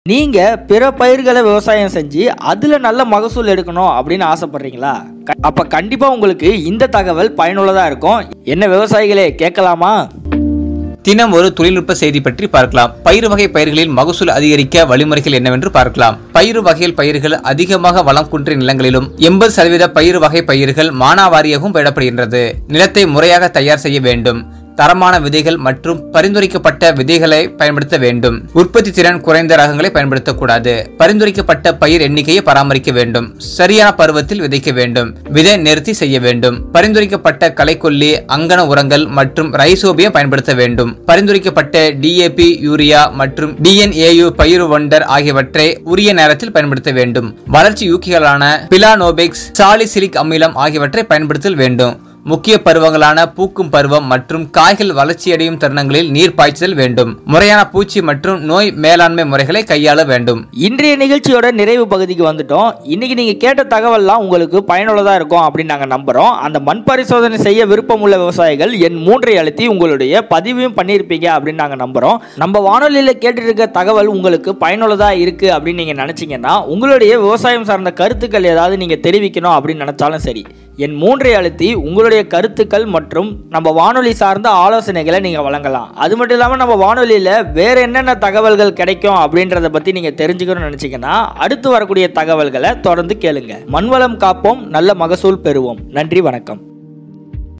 நீங்க பிற பயிர்களை விவசாயம் செஞ்சு அதுல நல்ல மகசூல் எடுக்கணும் அப்படின்னு ஆசைப்படுறீங்களா க- அப்ப கண்டிப்பா உங்களுக்கு இந்த தகவல் பயனுள்ளதா இருக்கும் என்ன விவசாயிகளே கேட்கலாமா தினம் ஒரு தொழில்நுட்ப செய்தி பற்றி பார்க்கலாம் பயிர் வகை பயிர்களில் மகசூல் அதிகரிக்க வழிமுறைகள் என்னவென்று பார்க்கலாம் பயிர் வகையில் பயிர்கள் அதிகமாக வளம் குன்றிய நிலங்களிலும் எண்பது சதவீத பயிர் வகை பயிர்கள் மானாவாரியாகவும் பயிடப்படுகின்றது நிலத்தை முறையாக தயார் செய்ய வேண்டும் தரமான விதைகள் மற்றும் பரிந்துரைக்கப்பட்ட விதைகளை பயன்படுத்த வேண்டும் உற்பத்தி திறன் குறைந்த ரகங்களை பயன்படுத்தக்கூடாது பரிந்துரைக்கப்பட்ட பயிர் எண்ணிக்கையை பராமரிக்க வேண்டும் சரியான பருவத்தில் விதைக்க வேண்டும் விதை நிறுத்தி செய்ய வேண்டும் பரிந்துரைக்கப்பட்ட களைக்கொல்லி அங்கன உரங்கள் மற்றும் ரைசோபியம் பயன்படுத்த வேண்டும் பரிந்துரைக்கப்பட்ட டிஏபி யூரியா மற்றும் டிஎன்ஏயு பயிர் வண்டர் ஆகியவற்றை உரிய நேரத்தில் பயன்படுத்த வேண்டும் வளர்ச்சி ஊக்கிகளான பிலானோபெக்ஸ் சாலிசிலிக் அமிலம் ஆகியவற்றை பயன்படுத்தல் வேண்டும் முக்கிய பருவங்களான பூக்கும் பருவம் மற்றும் காய்கள் வளர்ச்சியடையும் தருணங்களில் நீர் பாய்ச்சுதல் வேண்டும் முறையான பூச்சி மற்றும் நோய் மேலாண்மை முறைகளை கையாள வேண்டும் இன்றைய நிகழ்ச்சியோட நிறைவு பகுதிக்கு வந்துட்டோம் இன்னைக்கு நீங்க கேட்ட தகவல்லாம் உங்களுக்கு பயனுள்ளதா இருக்கும் அப்படின்னு நாங்க நம்புறோம் அந்த மண் பரிசோதனை செய்ய விருப்பம் உள்ள விவசாயிகள் என் மூன்றை அழுத்தி உங்களுடைய பதிவையும் பண்ணியிருப்பீங்க அப்படின்னு நாங்க நம்புறோம் நம்ம வானொலியில கேட்டுட்டு இருக்க தகவல் உங்களுக்கு பயனுள்ளதா இருக்கு அப்படின்னு நீங்க நினைச்சீங்கன்னா உங்களுடைய விவசாயம் சார்ந்த கருத்துக்கள் ஏதாவது நீங்க தெரிவிக்கணும் அப்படின்னு நினைச்சாலும் சரி என் மூன்றை அழுத்தி உங்களுடைய கருத்துக்கள் மற்றும் நம்ம வானொலி சார்ந்த ஆலோசனைகளை நீங்கள் வழங்கலாம் அது மட்டும் இல்லாமல் நம்ம வானொலியில் வேற என்னென்ன தகவல்கள் கிடைக்கும் அப்படின்றத பற்றி நீங்கள் தெரிஞ்சுக்கணும்னு நினச்சிங்கன்னா அடுத்து வரக்கூடிய தகவல்களை தொடர்ந்து கேளுங்க மண்வளம் காப்போம் நல்ல மகசூல் பெறுவோம் நன்றி வணக்கம்